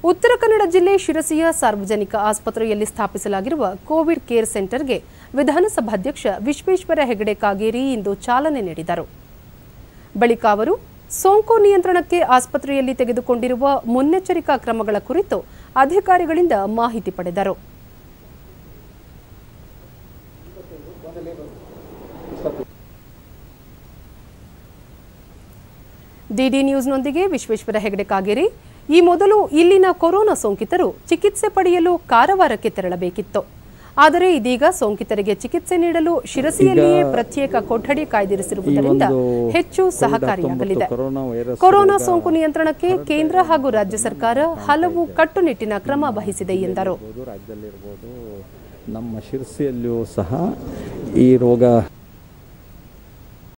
ಉತ್ತರ ಕನ್ನಡ ಜಿಲ್ಲೆ ಶಿರಸಿಯ ಸಾರ್ವಜನಿಕ ಆಸ್ಪತ್ರೆಯಲ್ಲಿ ಸ್ಥಾಪಿಸಲಾಗಿರುವ ಕೋವಿಡ್ ಕೇರ್ ಸೆಂಟರ್ಗೆ ವಿಧಾನಸಭಾಧ್ಯಕ್ಷ ವಿಶ್ವೇಶ್ವರ ಹೆಗಡೆ ಕಾಗೇರಿ ಇಂದು ಚಾಲನೆ ನೀಡಿದರು ಬಳಿಕ ಅವರು ಸೋಂಕು ನಿಯಂತ್ರಣಕ್ಕೆ ಆಸ್ಪತ್ರೆಯಲ್ಲಿ ತೆಗೆದುಕೊಂಡಿರುವ ಮುನ್ನೆಚ್ಚರಿಕಾ ಕ್ರಮಗಳ ಕುರಿತು ಅಧಿಕಾರಿಗಳಿಂದ ಮಾಹಿತಿ ಪಡೆದರು ಡಿಡಿ ನ್ಯೂಸ್ನೊಂದಿಗೆ ವಿಶ್ವೇಶ್ವರ ಹೆಗಡೆ ಕಾಗೇರಿ ಈ ಮೊದಲು ಇಲ್ಲಿನ ಕೊರೋನಾ ಸೋಂಕಿತರು ಚಿಕಿತ್ಸೆ ಪಡೆಯಲು ಕಾರವಾರಕ್ಕೆ ತೆರಳಬೇಕಿತ್ತು ಆದರೆ ಇದೀಗ ಸೋಂಕಿತರಿಗೆ ಚಿಕಿತ್ಸೆ ನೀಡಲು ಶಿರಸಿಯಲ್ಲಿಯೇ ಪ್ರತ್ಯೇಕ ಕೊಠಡಿ ಕಾಯ್ದಿರಿಸಿರುವುದರಿಂದ ಈ ಒಂದು ಹೆಚ್ಚು ಸಹಕಾರಿಯಾಗಲಿದೆ COVID-19 ಕೊರೋನಾ ವೈರಸ್ ಕೊರೋನಾ ರೋಗ ಸೋಂಕು ನಿಯಂತ್ರಣಕ್ಕೆ ಕೇಂದ್ರ ಹಾಗೂ ರಾಜ್ಯ ಸರ್ಕಾರ ಹಲವು ಕಟ್ಟುನಿಟ್ಟಿನ ಕ್ರಮ ವಹಿಸಿದೆ ಎಂದರು ಇರ್ಬೋದು ರಾಜ್ಯದಲ್ಲಿರ್ಬೋದು ನಮ್ಮ ಶಿರಸಿಯಲ್ಲಿಯೂ ಸಹ ಈ ರೋಗ